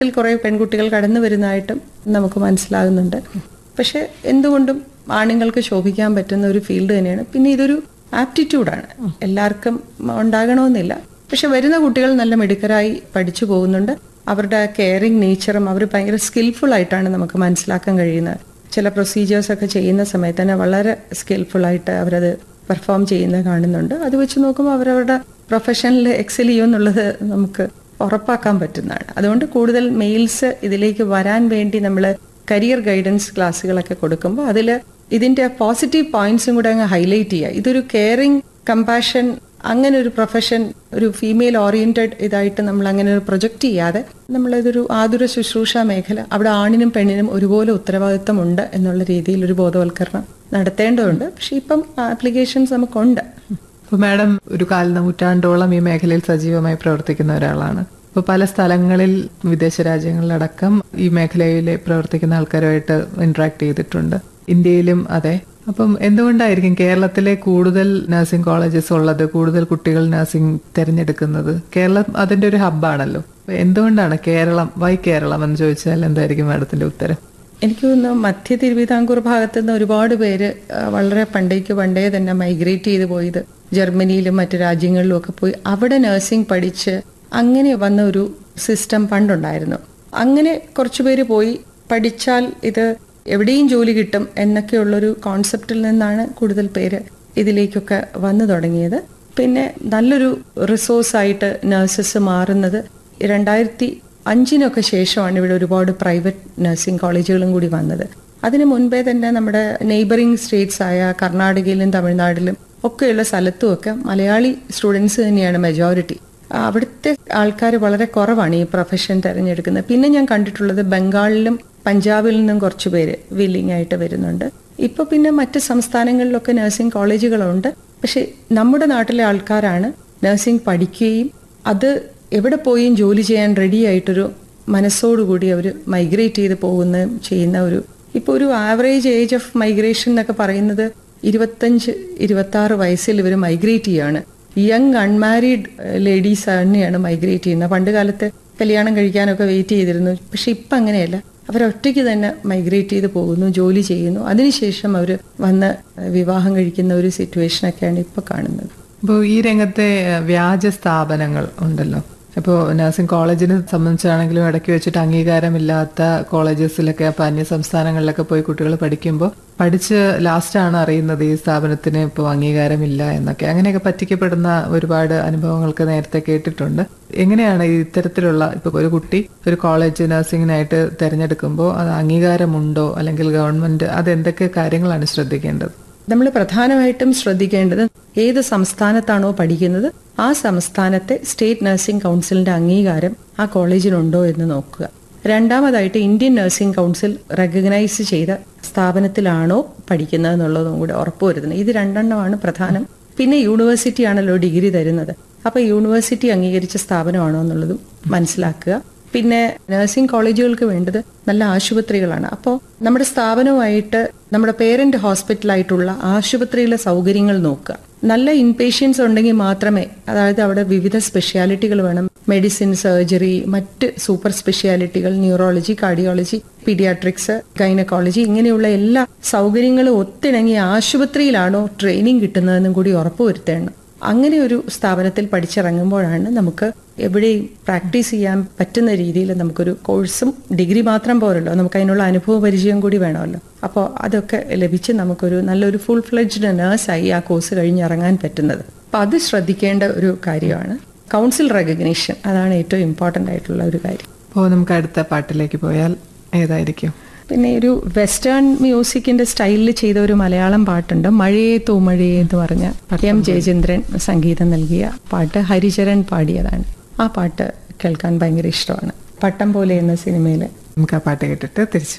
ഇതിൽ കുറേ പെൺകുട്ടികൾ കടന്നു വരുന്നതായിട്ടും നമുക്ക് മനസ്സിലാകുന്നുണ്ട് പക്ഷെ എന്തുകൊണ്ടും ആണുങ്ങൾക്ക് ശോഭിക്കാൻ പറ്റുന്ന ഒരു ഫീൽഡ് തന്നെയാണ് പിന്നെ ഇതൊരു ആപ്റ്റിറ്റ്യൂഡാണ് എല്ലാവർക്കും ഉണ്ടാകണമെന്നില്ല പക്ഷെ വരുന്ന കുട്ടികൾ നല്ല മിടുക്കരായി പഠിച്ചു പോകുന്നുണ്ട് അവരുടെ കെയറിങ് നേച്ചറും അവർ ഭയങ്കര സ്കിൽഫുൾ ആയിട്ടാണ് നമുക്ക് മനസ്സിലാക്കാൻ കഴിയുന്നത് ചില പ്രൊസീജിയേഴ്സ് ഒക്കെ ചെയ്യുന്ന സമയത്ത് തന്നെ വളരെ സ്കിൽഫുൾ ആയിട്ട് അവരത് പെർഫോം ചെയ്യുന്നത് കാണുന്നുണ്ട് അത് വെച്ച് നോക്കുമ്പോൾ അവരവരുടെ പ്രൊഫഷനിൽ എക്സൽ ചെയ്യുമെന്നുള്ളത് നമുക്ക് ഉറപ്പാക്കാൻ പറ്റുന്നതാണ് അതുകൊണ്ട് കൂടുതൽ മെയിൽസ് ഇതിലേക്ക് വരാൻ വേണ്ടി നമ്മൾ കരിയർ ഗൈഡൻസ് ക്ലാസ്സുകളൊക്കെ കൊടുക്കുമ്പോൾ അതിൽ ഇതിന്റെ പോസിറ്റീവ് പോയിന്റ്സും കൂടെ അങ്ങ് ഹൈലൈറ്റ് ചെയ്യുക ഇതൊരു കെയറിങ് കമ്പാഷൻ അങ്ങനെ ഒരു പ്രൊഫഷൻ ഒരു ഫീമെയിൽ ഓറിയന്റഡ് ഇതായിട്ട് നമ്മൾ അങ്ങനെ ഒരു പ്രൊജക്റ്റ് ചെയ്യാതെ നമ്മളിതൊരു ആതുര ശുശ്രൂഷ മേഖല അവിടെ ആണിനും പെണ്ണിനും ഒരുപോലെ ഉത്തരവാദിത്തമുണ്ട് എന്നുള്ള രീതിയിൽ ഒരു ബോധവൽക്കരണം നടത്തേണ്ടതുണ്ട് പക്ഷെ ഇപ്പം ആപ്ലിക്കേഷൻസ് നമുക്കുണ്ട് അപ്പൊ മാഡം ഒരു കാൽ നൂറ്റാണ്ടോളം ഈ മേഖലയിൽ സജീവമായി പ്രവർത്തിക്കുന്ന ഒരാളാണ് അപ്പോൾ പല സ്ഥലങ്ങളിൽ വിദേശ രാജ്യങ്ങളിലടക്കം ഈ മേഖലയിൽ പ്രവർത്തിക്കുന്ന ആൾക്കാരുമായിട്ട് ഇന്ററാക്ട് ചെയ്തിട്ടുണ്ട് ഇന്ത്യയിലും അതെ അപ്പം എന്തുകൊണ്ടായിരിക്കും കേരളത്തിലെ കൂടുതൽ നഴ്സിംഗ് കോളേജസ് ഉള്ളത് കൂടുതൽ കുട്ടികൾ നഴ്സിംഗ് തിരഞ്ഞെടുക്കുന്നത് കേരളം അതിന്റെ ഒരു ഹബ്ബാണല്ലോ അപ്പൊ എന്തുകൊണ്ടാണ് കേരളം വൈ കേരളം എന്ന് ചോദിച്ചാൽ എന്തായിരിക്കും മാഡത്തിന്റെ ഉത്തരം എനിക്ക് തോന്നുന്നു മധ്യ തിരുവിതാംകൂർ ഭാഗത്ത് നിന്ന് ഒരുപാട് പേര് ആ, വളരെ പണ്ടേക്ക് പണ്ടേ തന്നെ മൈഗ്രേറ്റ് ചെയ്ത് പോയത് ജർമ്മനിയിലും മറ്റു രാജ്യങ്ങളിലും ഒക്കെ പോയി അവിടെ നഴ്സിംഗ് പഠിച്ച് അങ്ങനെ വന്ന ഒരു സിസ്റ്റം പണ്ടുണ്ടായിരുന്നു അങ്ങനെ കുറച്ചു പേര് പോയി പഠിച്ചാൽ ഇത് എവിടെയും ജോലി കിട്ടും എന്നൊക്കെയുള്ളൊരു കോൺസെപ്റ്റിൽ നിന്നാണ് കൂടുതൽ പേര് ഇതിലേക്കൊക്കെ വന്നു തുടങ്ങിയത് പിന്നെ നല്ലൊരു റിസോഴ്സായിട്ട് നഴ്സസ് മാറുന്നത് രണ്ടായിരത്തി അഞ്ചിനൊക്കെ ശേഷമാണ് ഇവിടെ ഒരുപാട് പ്രൈവറ്റ് നഴ്സിംഗ് കോളേജുകളും കൂടി വന്നത് അതിനു മുൻപേ തന്നെ നമ്മുടെ നെയ്ബറിംഗ് സ്റ്റേറ്റ്സ് ആയ കർണാടകയിലും തമിഴ്നാട്ടിലും ഒക്കെയുള്ള സ്ഥലത്തുമൊക്കെ മലയാളി സ്റ്റുഡൻസ് തന്നെയാണ് മെജോറിറ്റി അവിടുത്തെ ആൾക്കാർ വളരെ കുറവാണ് ഈ പ്രൊഫഷൻ തിരഞ്ഞെടുക്കുന്നത് പിന്നെ ഞാൻ കണ്ടിട്ടുള്ളത് ബംഗാളിലും പഞ്ചാബിൽ നിന്നും കുറച്ച് പേര് വില്ലിംഗ് ആയിട്ട് വരുന്നുണ്ട് ഇപ്പൊ പിന്നെ മറ്റ് സംസ്ഥാനങ്ങളിലൊക്കെ നഴ്സിംഗ് കോളേജുകളുണ്ട് പക്ഷെ നമ്മുടെ നാട്ടിലെ ആൾക്കാരാണ് നഴ്സിംഗ് പഠിക്കുകയും അത് എവിടെ പോയും ജോലി ചെയ്യാൻ റെഡി ആയിട്ടൊരു മനസ്സോടുകൂടി അവർ മൈഗ്രേറ്റ് ചെയ്ത് പോകുന്ന ചെയ്യുന്ന ഒരു ഇപ്പോൾ ഒരു ആവറേജ് ഏജ് ഓഫ് മൈഗ്രേഷൻ എന്നൊക്കെ പറയുന്നത് ഇരുപത്തഞ്ച് ഇരുപത്തി ആറ് വയസ്സിൽ ഇവർ മൈഗ്രേറ്റ് ചെയ്യാണ് യങ് അൺമാരീഡ് ലേഡീസ് തന്നെയാണ് മൈഗ്രേറ്റ് ചെയ്യുന്നത് പണ്ട് കാലത്ത് കല്യാണം കഴിക്കാനൊക്കെ വെയിറ്റ് ചെയ്തിരുന്നു പക്ഷെ ഇപ്പം അങ്ങനെയല്ല അവരൊറ്റയ്ക്ക് തന്നെ മൈഗ്രേറ്റ് ചെയ്ത് പോകുന്നു ജോലി ചെയ്യുന്നു അതിനുശേഷം അവർ വന്ന് വിവാഹം കഴിക്കുന്ന ഒരു സിറ്റുവേഷനൊക്കെയാണ് ഇപ്പോൾ കാണുന്നത് അപ്പോൾ ഈ രംഗത്തെ ഏഹ്, വ്യാജ സ്ഥാപനങ്ങൾ ഉണ്ടല്ലോ ഇപ്പോൾ നഴ്സിംഗ് കോളേജിനെ സംബന്ധിച്ചാണെങ്കിലും ഇടയ്ക്ക് വെച്ചിട്ട് അംഗീകാരമില്ലാത്ത കോളേജസിലൊക്കെ അപ്പോൾ അന്യ സംസ്ഥാനങ്ങളിലൊക്കെ പോയി കുട്ടികൾ പഠിക്കുമ്പോൾ പഠിച്ച് ലാസ്റ്റാണ് അറിയുന്നത് ഈ സ്ഥാപനത്തിന് ഇപ്പോൾ അംഗീകാരമില്ല എന്നൊക്കെ അങ്ങനെയൊക്കെ പറ്റിക്കപ്പെടുന്ന ഒരുപാട് അനുഭവങ്ങൾക്ക് നേരത്തെ കേട്ടിട്ടുണ്ട് എങ്ങനെയാണ് ഈ ഇത്തരത്തിലുള്ള ഇപ്പോൾ ഒരു കുട്ടി ഒരു കോളേജ് നഴ്സിംഗിനായിട്ട് തിരഞ്ഞെടുക്കുമ്പോൾ അത് അംഗീകാരമുണ്ടോ അല്ലെങ്കിൽ ഗവൺമെന്റ് അത് എന്തൊക്കെ കാര്യങ്ങളാണ് ശ്രദ്ധിക്കേണ്ടത് നമ്മൾ പ്രധാനമായിട്ടും ശ്രദ്ധിക്കേണ്ടത് ഏത് സംസ്ഥാനത്താണോ പഠിക്കുന്നത് ആ സംസ്ഥാനത്തെ സ്റ്റേറ്റ് നഴ്സിംഗ് കൗൺസിലിന്റെ അംഗീകാരം ആ കോളേജിനുണ്ടോ എന്ന് നോക്കുക രണ്ടാമതായിട്ട് ഇന്ത്യൻ നഴ്സിംഗ് കൗൺസിൽ റെക്കഗ്നൈസ് ചെയ്ത സ്ഥാപനത്തിലാണോ പഠിക്കുന്നത് എന്നുള്ളതും കൂടെ ഉറപ്പുവരുത്തുന്നത് ഇത് രണ്ടെണ്ണമാണ് പ്രധാനം പിന്നെ യൂണിവേഴ്സിറ്റി ആണല്ലോ ഡിഗ്രി തരുന്നത് അപ്പൊ യൂണിവേഴ്സിറ്റി അംഗീകരിച്ച സ്ഥാപനമാണോ എന്നുള്ളതും മനസ്സിലാക്കുക പിന്നെ നഴ്സിംഗ് കോളേജുകൾക്ക് വേണ്ടത് നല്ല ആശുപത്രികളാണ് അപ്പോൾ നമ്മുടെ സ്ഥാപനവുമായിട്ട് നമ്മുടെ പേരന്റ് ഹോസ്പിറ്റലായിട്ടുള്ള ആശുപത്രിയിലെ സൗകര്യങ്ങൾ നോക്കുക നല്ല ഇൻപേഷ്യൻസ് ഉണ്ടെങ്കിൽ മാത്രമേ അതായത് അവിടെ വിവിധ സ്പെഷ്യാലിറ്റികൾ വേണം മെഡിസിൻ സർജറി മറ്റ് സൂപ്പർ സ്പെഷ്യാലിറ്റികൾ ന്യൂറോളജി കാർഡിയോളജി പീഡിയാട്രിക്സ് ഗൈനക്കോളജി ഇങ്ങനെയുള്ള എല്ലാ സൗകര്യങ്ങളും ഒത്തിണങ്ങിയ ആശുപത്രിയിലാണോ ട്രെയിനിങ് കിട്ടുന്നതെന്നും കൂടി ഉറപ്പുവരുത്തേണം അങ്ങനെ ഒരു സ്ഥാപനത്തിൽ പഠിച്ചിറങ്ങുമ്പോഴാണ് നമുക്ക് എവിടെയും പ്രാക്ടീസ് ചെയ്യാൻ പറ്റുന്ന രീതിയിൽ നമുക്കൊരു കോഴ്സും ഡിഗ്രി മാത്രം പോരല്ലോ നമുക്ക് അതിനുള്ള അനുഭവ പരിചയം കൂടി വേണമല്ലോ അപ്പോൾ അതൊക്കെ ലഭിച്ച് നമുക്കൊരു നല്ലൊരു ഫുൾ ഫ്ലെഡ്ജ്ഡ് നേഴ്സായി ആ കോഴ്സ് കഴിഞ്ഞിറങ്ങാൻ പറ്റുന്നത് അപ്പം അത് ശ്രദ്ധിക്കേണ്ട ഒരു കാര്യമാണ് കൗൺസിൽ റെക്കഗ്നീഷൻ അതാണ് ഏറ്റവും ഇമ്പോർട്ടൻ്റ് ആയിട്ടുള്ള ഒരു കാര്യം അപ്പോൾ നമുക്ക് അടുത്ത പാട്ടിലേക്ക് പോയാൽ ഏതായിരിക്കും പിന്നെ ഒരു വെസ്റ്റേൺ മ്യൂസിക്കിന്റെ സ്റ്റൈലിൽ ചെയ്ത ഒരു മലയാളം പാട്ടുണ്ട് മഴയെ തൂമഴയെ എന്ന് പറഞ്ഞ എം ജയചന്ദ്രൻ സംഗീതം നൽകിയ പാട്ട് ഹരിചരൺ പാടിയതാണ് ആ പാട്ട് കേൾക്കാൻ ഭയങ്കര ഇഷ്ടമാണ് പട്ടം പോലെ എന്ന സിനിമയിൽ നമുക്ക് ആ പാട്ട് കേട്ടിട്ട് തിരിച്ചു